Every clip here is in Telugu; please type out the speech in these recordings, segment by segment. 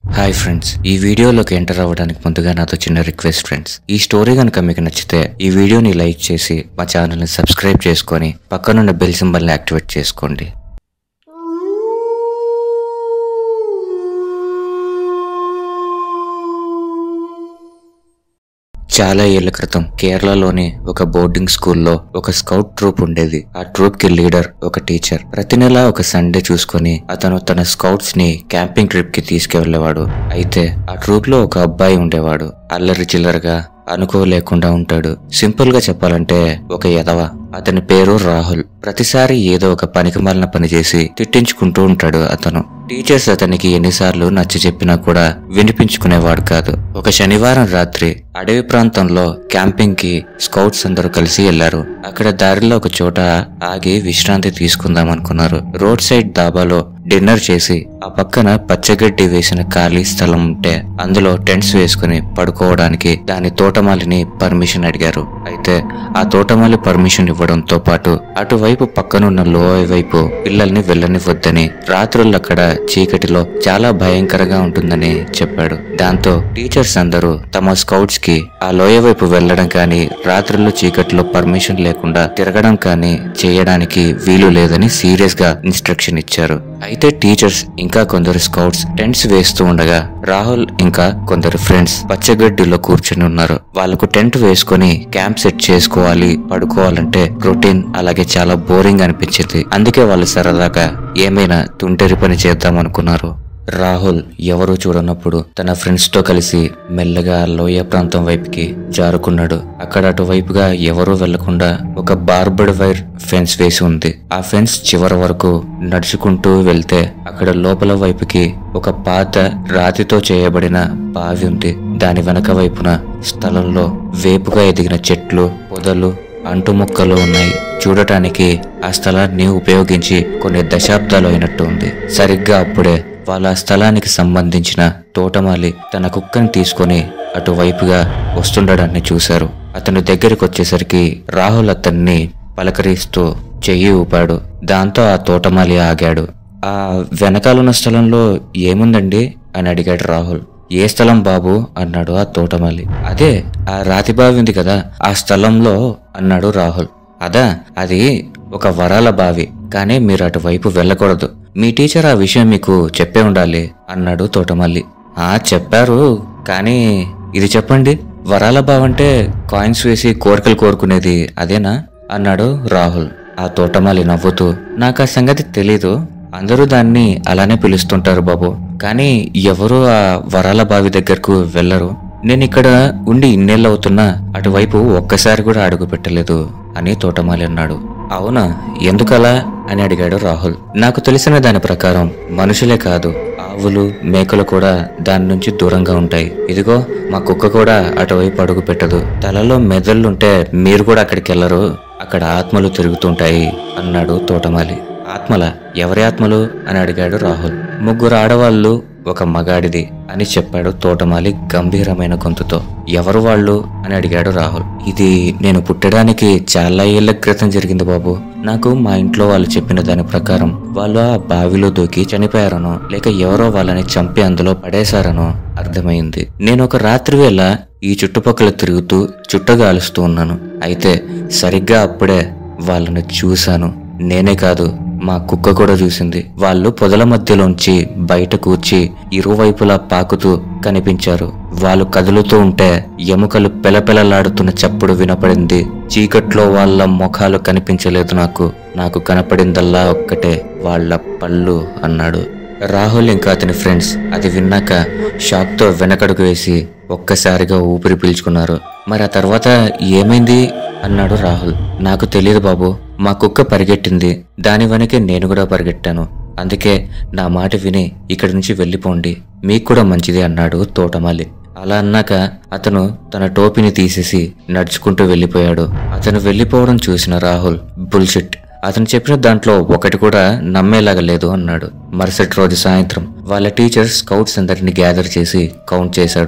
హాయ్ ఫ్రెండ్స్ ఈ వీడియోలోకి ఎంటర్ అవ్వడానికి ముందుగా నాతో చిన్న రిక్వెస్ట్ ఫ్రెండ్స్ ఈ స్టోరీ కనుక మీకు నచ్చితే ఈ వీడియోని లైక్ చేసి మా ఛానల్ని సబ్స్క్రైబ్ చేసుకొని పక్కనున్న బెల్ సింబల్ని యాక్టివేట్ చేసుకోండి చాలా ఏళ్ల క్రితం కేరళలోని ఒక బోర్డింగ్ స్కూల్లో ఒక స్కౌట్ ట్రూప్ ఉండేది ఆ ట్రూప్ కి లీడర్ ఒక టీచర్ ప్రతి నెల ఒక సండే చూసుకొని అతను తన స్కౌట్స్ ని క్యాంపింగ్ ట్రిప్ కి తీసుకెళ్లేవాడు అయితే ఆ ట్రూప్ లో ఒక అబ్బాయి ఉండేవాడు అల్లరి చిల్లరగా అనుకోలేకుండా ఉంటాడు సింపుల్ గా చెప్పాలంటే ఒక ఎదవ అతని పేరు రాహుల్ ప్రతిసారి ఏదో ఒక పనికి మాలిన పని చేసి తిట్టించుకుంటూ ఉంటాడు అతను టీచర్స్ అతనికి ఎన్నిసార్లు నచ్చ చెప్పినా కూడా వినిపించుకునేవాడు కాదు ఒక శనివారం రాత్రి అడవి ప్రాంతంలో క్యాంపింగ్ కి స్కౌట్స్ అందరూ కలిసి వెళ్లారు అక్కడ దారిలో ఒక చోట ఆగి విశ్రాంతి తీసుకుందాం అనుకున్నారు రోడ్ సైడ్ దాబాలో డిన్నర్ చేసి ఆ పక్కన పచ్చగడ్డి వేసిన ఖాళీ స్థలం ఉంటే అందులో టెంట్స్ వేసుకుని పడుకోవడానికి దాని తోటమాలిని పర్మిషన్ అడిగారు అయితే ఆ తోటమాలి పర్మిషన్ ఇవ్వడంతో పాటు అటువైపు పక్కనున్న లోయ వైపు పిల్లల్ని వెళ్ళనివ్వద్దని రాత్రులు అక్కడ చీకటిలో చాలా భయంకరంగా ఉంటుందని చెప్పాడు దాంతో టీచర్స్ అందరూ తమ స్కౌట్స్ కి ఆ లోయ వైపు వెళ్లడం కానీ రాత్రుల్లో చీకటిలో పర్మిషన్ లేకుండా తిరగడం కానీ చేయడానికి వీలు లేదని సీరియస్ గా ఇన్స్ట్రక్షన్ ఇచ్చారు అయితే టీచర్స్ ఇంకా కొందరు స్కౌట్స్ టెంట్స్ వేస్తూ ఉండగా రాహుల్ ఇంకా కొందరు ఫ్రెండ్స్ పచ్చగడ్డిలో కూర్చుని ఉన్నారు వాళ్ళకు టెంట్ వేసుకొని క్యాంప్ సెట్ చేసుకోవాలి పడుకోవాలంటే రొటీన్ అలాగే చాలా బోరింగ్ అనిపించింది అందుకే వాళ్ళు సరదాగా ఏమైనా తుంటరి పని చేద్దాం అనుకున్నారు రాహుల్ ఎవరూ చూడనప్పుడు తన ఫ్రెండ్స్ తో కలిసి మెల్లగా లోయ ప్రాంతం వైపుకి జారుకున్నాడు అక్కడ అటువైపుగా ఎవరూ వెళ్లకుండా ఒక బార్బడ్ వైర్ ఫెన్స్ వేసి ఉంది ఆ ఫెన్స్ చివరి వరకు నడుచుకుంటూ వెళ్తే అక్కడ లోపల వైపుకి ఒక పాత రాతితో చేయబడిన బావి ఉంది దాని వెనక వైపున స్థలంలో వేపుగా ఎదిగిన చెట్లు పొదలు అంటుముక్కలు ఉన్నాయి చూడటానికి ఆ స్థలాన్ని ఉపయోగించి కొన్ని దశాబ్దాలు అయినట్టు ఉంది సరిగ్గా అప్పుడే వాళ్ళ ఆ స్థలానికి సంబంధించిన తోటమాలి తన కుక్కని తీసుకొని అటువైపుగా వస్తుండడాన్ని చూశారు అతని దగ్గరికి వచ్చేసరికి రాహుల్ అతన్ని పలకరిస్తూ చెయ్యి ఊపాడు దాంతో ఆ తోటమాలి ఆగాడు ఆ వెనకాలన్న స్థలంలో ఏముందండి అని అడిగాడు రాహుల్ ఏ స్థలం బాబు అన్నాడు ఆ తోటమాలి అదే ఆ రాతి బావి ఉంది కదా ఆ స్థలంలో అన్నాడు రాహుల్ అదా అది ఒక వరాల బావి కానీ మీరు అటువైపు వెళ్ళకూడదు మీ టీచర్ ఆ విషయం మీకు చెప్పే ఉండాలి అన్నాడు తోటమల్లి ఆ చెప్పారు కానీ ఇది చెప్పండి వరాల బావంటే కాయిన్స్ వేసి కోరికలు కోరుకునేది అదేనా అన్నాడు రాహుల్ ఆ తోటమాలి నవ్వుతూ నాకు ఆ సంగతి తెలీదు అందరూ దాన్ని అలానే పిలుస్తుంటారు బాబు కానీ ఎవరు ఆ వరాల బావి దగ్గరకు వెళ్ళరు నేను ఇక్కడ ఉండి ఇన్నేళ్ళు అవుతున్నా అటువైపు ఒక్కసారి కూడా అడుగు పెట్టలేదు అని తోటమాలి అన్నాడు అవునా ఎందుకలా అని అడిగాడు రాహుల్ నాకు తెలిసిన దాని ప్రకారం మనుషులే కాదు ఆవులు మేకలు కూడా దాని నుంచి దూరంగా ఉంటాయి ఇదిగో మా కుక్క కూడా అటువైపు అడుగు పెట్టదు తలలో మెదళ్ళుంటే మీరు కూడా అక్కడికి వెళ్ళరు అక్కడ ఆత్మలు తిరుగుతుంటాయి అన్నాడు తోటమాలి ఆత్మల ఎవరి ఆత్మలు అని అడిగాడు రాహుల్ ముగ్గురు ఆడవాళ్ళు ఒక మగాడిది అని చెప్పాడు తోటమాలి గంభీరమైన గొంతుతో ఎవరు వాళ్ళు అని అడిగాడు రాహుల్ ఇది నేను పుట్టడానికి చాలా ఏళ్ల క్రితం జరిగింది బాబు నాకు మా ఇంట్లో వాళ్ళు చెప్పిన దాని ప్రకారం వాళ్ళు ఆ బావిలో దూకి చనిపోయారనో లేక ఎవరో వాళ్ళని చంపి అందులో పడేశారనో అర్థమైంది నేను ఒక రాత్రి వేళ ఈ చుట్టుపక్కల తిరుగుతూ చుట్టగాలుస్తూ ఉన్నాను అయితే సరిగ్గా అప్పుడే వాళ్ళని చూశాను నేనే కాదు మా కుక్క కూడా చూసింది వాళ్ళు పొదల మధ్యలోంచి బయట కూర్చి ఇరువైపులా పాకుతూ కనిపించారు వాళ్ళు కదులుతూ ఉంటే ఎముకలు పెలపెలలాడుతున్న చప్పుడు వినపడింది చీకట్లో వాళ్ళ ముఖాలు కనిపించలేదు నాకు నాకు కనపడిందల్లా ఒక్కటే వాళ్ళ పళ్ళు అన్నాడు రాహుల్ ఇంకా అతని ఫ్రెండ్స్ అది విన్నాక షాక్తో వెనకడుగు వేసి ఒక్కసారిగా ఊపిరి పీల్చుకున్నారు మరి ఆ తర్వాత ఏమైంది అన్నాడు రాహుల్ నాకు తెలియదు బాబు మా కుక్క పరిగెట్టింది దాని వెనకే నేను కూడా పరిగెట్టాను అందుకే నా మాట విని ఇక్కడి నుంచి వెళ్ళిపోండి మీకు కూడా మంచిది అన్నాడు తోటమాలి అలా అన్నాక అతను తన టోపీని తీసేసి నడుచుకుంటూ వెళ్ళిపోయాడు అతను వెళ్ళిపోవడం చూసిన రాహుల్ బుల్షిట్ అతను చెప్పిన దాంట్లో ఒకటి కూడా నమ్మేలాగా లేదు అన్నాడు మరుసటి రోజు సాయంత్రం వాళ్ళ టీచర్ స్కౌట్స్ అందరిని గ్యాదర్ చేసి కౌంట్ చేశాడు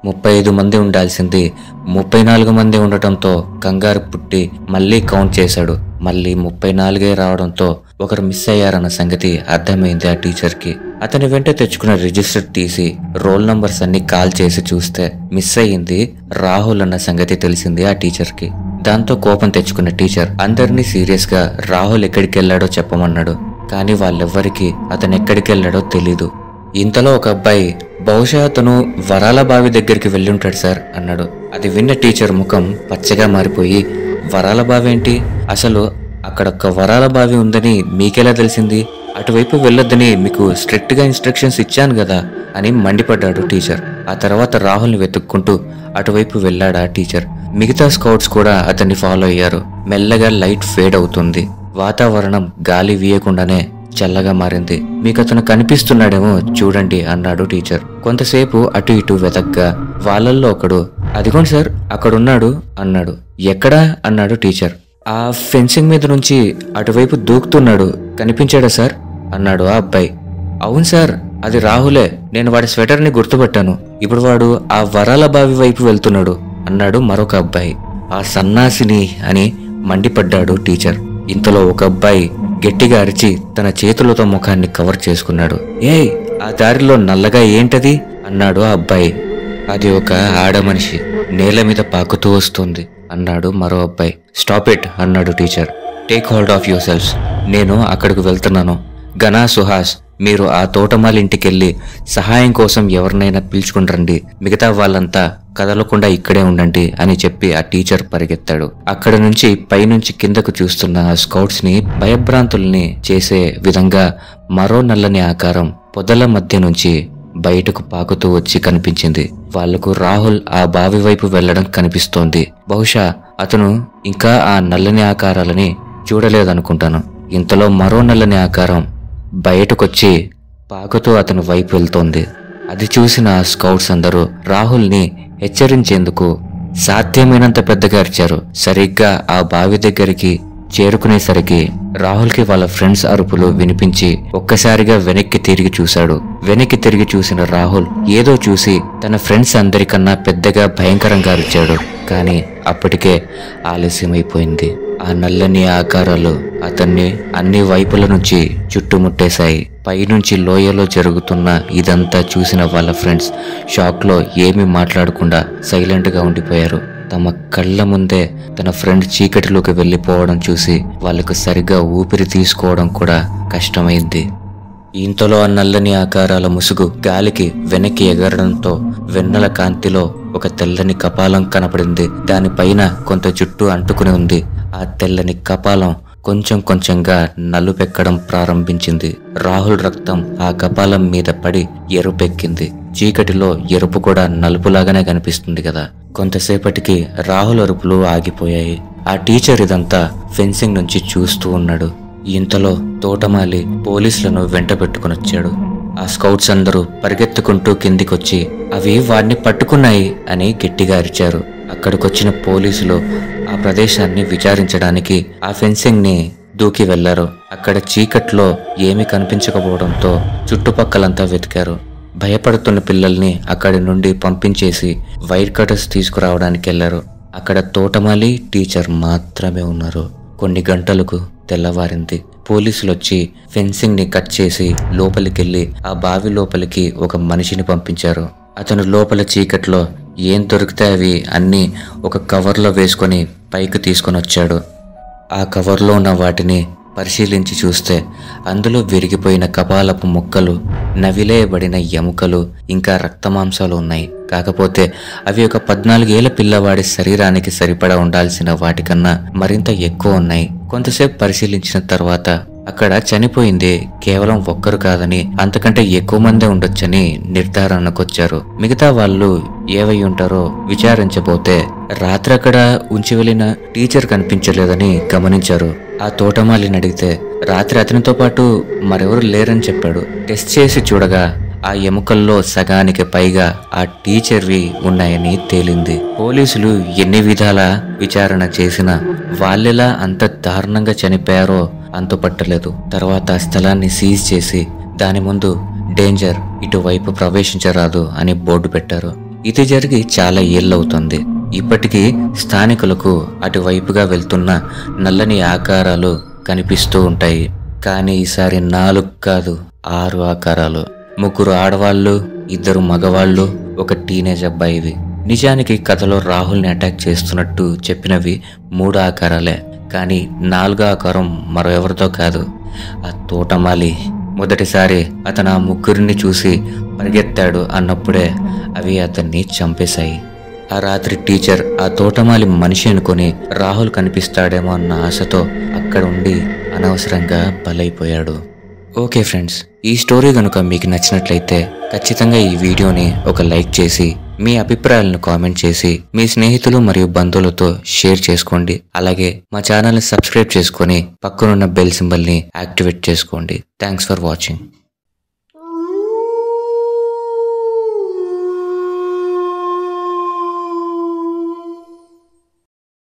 ముప్పై ఐదు మంది ఉండాల్సింది ముప్పై నాలుగు మంది ఉండటంతో కంగారు పుట్టి మళ్ళీ కౌంట్ చేశాడు మళ్ళీ ముప్పై నాలుగే రావడంతో ఒకరు మిస్ అయ్యారన్న సంగతి అర్థమైంది ఆ టీచర్కి అతని వెంట తెచ్చుకున్న రిజిస్టర్ తీసి రోల్ నంబర్స్ అన్ని కాల్ చేసి చూస్తే మిస్ అయ్యింది రాహుల్ అన్న సంగతి తెలిసింది ఆ టీచర్కి దాంతో కోపం తెచ్చుకున్న టీచర్ అందరినీ సీరియస్ గా రాహుల్ ఎక్కడికి వెళ్ళాడో చెప్పమన్నాడు కానీ వాళ్ళెవ్వరికీ అతను ఎక్కడికి వెళ్ళాడో తెలీదు ఇంతలో ఒక అబ్బాయి బహుశా అతను వరాల బావి దగ్గరికి వెళ్ళుంటాడు సార్ అన్నాడు అది విన్న టీచర్ ముఖం పచ్చగా మారిపోయి వరాల బావి ఏంటి అసలు అక్కడ ఒక వరాల బావి ఉందని మీకెలా తెలిసింది అటువైపు వెళ్ళొద్దని మీకు స్ట్రిక్ట్ గా ఇన్స్ట్రక్షన్స్ ఇచ్చాను కదా అని మండిపడ్డాడు టీచర్ ఆ తర్వాత రాహుల్ని వెతుక్కుంటూ అటువైపు వెళ్ళాడు ఆ టీచర్ మిగతా స్కౌట్స్ కూడా అతన్ని ఫాలో అయ్యారు మెల్లగా లైట్ ఫేడ్ అవుతుంది వాతావరణం గాలి వీయకుండానే చల్లగా మారింది మీకు అతను కనిపిస్తున్నాడేమో చూడండి అన్నాడు టీచర్ కొంతసేపు అటు ఇటు వెతగ్గా వాళ్ళల్లో ఒకడు అదిగోండి సార్ అక్కడున్నాడు అన్నాడు ఎక్కడా అన్నాడు టీచర్ ఆ ఫెన్సింగ్ మీద నుంచి అటువైపు దూకుతున్నాడు కనిపించాడా సార్ అన్నాడు ఆ అబ్బాయి అవును సార్ అది రాహులే నేను వాడి స్వెటర్ని గుర్తుపట్టాను ఇప్పుడు వాడు ఆ వరాల బావి వైపు వెళ్తున్నాడు అన్నాడు మరొక అబ్బాయి ఆ సన్నాసిని అని మండిపడ్డాడు టీచర్ ఇంతలో ఒక అబ్బాయి గట్టిగా అరిచి తన చేతులతో ముఖాన్ని కవర్ చేసుకున్నాడు ఏయ్ ఆ దారిలో నల్లగా ఏంటది అన్నాడు ఆ అబ్బాయి అది ఒక ఆడ మనిషి నేల మీద పాకుతూ వస్తుంది అన్నాడు మరో అబ్బాయి స్టాప్ ఇట్ అన్నాడు teacher take hold of your selves నేను అక్కడికి వెళ్తున్నాను గనా సుహాస్ మీరు ఆ తోటమాలి ఇంటికెళ్ళి సహాయం కోసం ఎవరినైనా పిలుచుకుని రండి మిగతా వాళ్ళంతా కదలకుండా ఇక్కడే ఉండండి అని చెప్పి ఆ టీచర్ పరిగెత్తాడు అక్కడ నుంచి పైనుంచి కిందకు చూస్తున్న ఆ స్కౌట్స్ ని భయభ్రాంతుల్ని చేసే విధంగా మరో నల్లని ఆకారం పొదల మధ్య నుంచి బయటకు పాకుతూ వచ్చి కనిపించింది వాళ్లకు రాహుల్ ఆ బావి వైపు వెళ్లడం కనిపిస్తోంది బహుశా అతను ఇంకా ఆ నల్లని ఆకారాలని చూడలేదనుకుంటాను ఇంతలో మరో నల్లని ఆకారం బయటకొచ్చి పాకుతూ అతని వైపు వెళ్తోంది అది చూసిన ఆ స్కౌట్స్ అందరూ రాహుల్ని హెచ్చరించేందుకు సాధ్యమైనంత పెద్దగా అరిచారు సరిగ్గా ఆ బావి దగ్గరికి చేరుకునేసరికి రాహుల్కి వాళ్ళ ఫ్రెండ్స్ అరుపులు వినిపించి ఒక్కసారిగా వెనక్కి తిరిగి చూశాడు వెనక్కి తిరిగి చూసిన రాహుల్ ఏదో చూసి తన ఫ్రెండ్స్ అందరికన్నా పెద్దగా భయంకరంగా అరిచాడు కానీ అప్పటికే ఆలస్యమైపోయింది ఆ నల్లని ఆకారాలు అతన్ని అన్ని వైపుల నుంచి చుట్టుముట్టేశాయి పైనుంచి లోయలో జరుగుతున్న ఇదంతా చూసిన వాళ్ళ ఫ్రెండ్స్ షాక్లో ఏమీ మాట్లాడకుండా సైలెంట్గా ఉండిపోయారు తమ కళ్ళ ముందే తన ఫ్రెండ్ చీకటిలోకి వెళ్ళిపోవడం చూసి వాళ్ళకు సరిగ్గా ఊపిరి తీసుకోవడం కూడా కష్టమైంది ఇంతలో ఆ నల్లని ఆకారాల ముసుగు గాలికి వెనక్కి ఎగరడంతో వెన్నెల కాంతిలో ఒక తెల్లని కపాలం కనపడింది దానిపైన కొంత జుట్టు అంటుకుని ఉంది ఆ తెల్లని కపాలం కొంచెం కొంచెంగా నలుపెక్కడం ప్రారంభించింది రాహుల్ రక్తం ఆ కపాలం మీద పడి ఎరుపెక్కింది చీకటిలో ఎరుపు కూడా నలుపులాగానే కనిపిస్తుంది కదా కొంతసేపటికి రాహుల్ అరుపులు ఆగిపోయాయి ఆ టీచర్ ఇదంతా ఫెన్సింగ్ నుంచి చూస్తూ ఉన్నాడు ఇంతలో తోటమాలి పోలీసులను వెంట పెట్టుకుని వచ్చాడు ఆ స్కౌట్స్ అందరూ పరిగెత్తుకుంటూ కిందికొచ్చి అవి వాడిని పట్టుకున్నాయి అని గట్టిగా అరిచారు అక్కడికొచ్చిన పోలీసులు ఆ ప్రదేశాన్ని విచారించడానికి ఆ ఫెన్సింగ్ ని దూకి వెళ్లారు అక్కడ చీకట్లో ఏమీ కనిపించకపోవడంతో చుట్టుపక్కలంతా వెతికారు భయపడుతున్న పిల్లల్ని అక్కడి నుండి పంపించేసి వైర్ కటర్స్ తీసుకురావడానికి వెళ్లారు అక్కడ తోటమాలి టీచర్ మాత్రమే ఉన్నారు కొన్ని గంటలకు తెల్లవారింది పోలీసులు వచ్చి ఫెన్సింగ్ ని కట్ చేసి లోపలికెళ్ళి ఆ బావి లోపలికి ఒక మనిషిని పంపించారు అతను లోపల చీకట్లో ఏం దొరికితే అవి అన్నీ ఒక కవర్లో వేసుకొని పైకి తీసుకొని వచ్చాడు ఆ కవర్లో ఉన్న వాటిని పరిశీలించి చూస్తే అందులో విరిగిపోయిన కపాలపు ముక్కలు నవిలేయబడిన ఎముకలు ఇంకా రక్తమాంసాలు ఉన్నాయి కాకపోతే అవి ఒక పద్నాలుగేళ్ల పిల్లవాడి శరీరానికి సరిపడా ఉండాల్సిన వాటికన్నా మరింత ఎక్కువ ఉన్నాయి కొంతసేపు పరిశీలించిన తర్వాత అక్కడ చనిపోయింది కేవలం ఒక్కరు కాదని అంతకంటే ఎక్కువ మందే ఉండొచ్చని నిర్ధారణకొచ్చారు మిగతా వాళ్ళు ఏవై ఉంటారో విచారించబోతే రాత్రి అక్కడ ఉంచి వెళ్ళిన టీచర్ కనిపించలేదని గమనించారు ఆ తోటమాలిని అడిగితే రాత్రి అతనితో పాటు మరెవరు లేరని చెప్పాడు టెస్ట్ చేసి చూడగా ఆ ఎముకల్లో సగానికి పైగా ఆ టీచర్వి ఉన్నాయని తేలింది పోలీసులు ఎన్ని విధాల విచారణ చేసినా వాళ్ళెలా అంత దారుణంగా చనిపోయారో అంతుపట్టలేదు తర్వాత ఆ స్థలాన్ని సీజ్ చేసి దాని ముందు డేంజర్ ఇటువైపు ప్రవేశించరాదు అని బోర్డు పెట్టారు ఇది జరిగి చాలా ఏళ్ళవుతుంది ఇప్పటికీ స్థానికులకు అటువైపుగా వెళ్తున్న నల్లని ఆకారాలు కనిపిస్తూ ఉంటాయి కానీ ఈసారి నాలుగు కాదు ఆరు ఆకారాలు ముగ్గురు ఆడవాళ్ళు ఇద్దరు మగవాళ్ళు ఒక టీనేజ్ అబ్బాయివి నిజానికి కథలో రాహుల్ని అటాక్ చేస్తున్నట్టు చెప్పినవి మూడు ఆకారాలే కానీ నాలుగో ఆకారం మరో ఎవరితో కాదు ఆ తోటమాలి మొదటిసారి అతను ఆ ముగ్గురిని చూసి పరిగెత్తాడు అన్నప్పుడే అవి అతన్ని చంపేశాయి ఆ రాత్రి టీచర్ ఆ తోటమాలి మనిషి అనుకుని రాహుల్ కనిపిస్తాడేమో అన్న ఆశతో అక్కడ ఉండి అనవసరంగా బలైపోయాడు ఓకే ఫ్రెండ్స్ ఈ స్టోరీ కనుక మీకు నచ్చినట్లయితే ఖచ్చితంగా ఈ వీడియోని ఒక లైక్ చేసి మీ అభిప్రాయాలను కామెంట్ చేసి మీ స్నేహితులు మరియు బంధువులతో షేర్ చేసుకోండి అలాగే మా ఛానల్ని సబ్స్క్రైబ్ చేసుకొని పక్కనున్న బెల్ సింబల్ని యాక్టివేట్ చేసుకోండి థ్యాంక్స్ ఫర్ వాచింగ్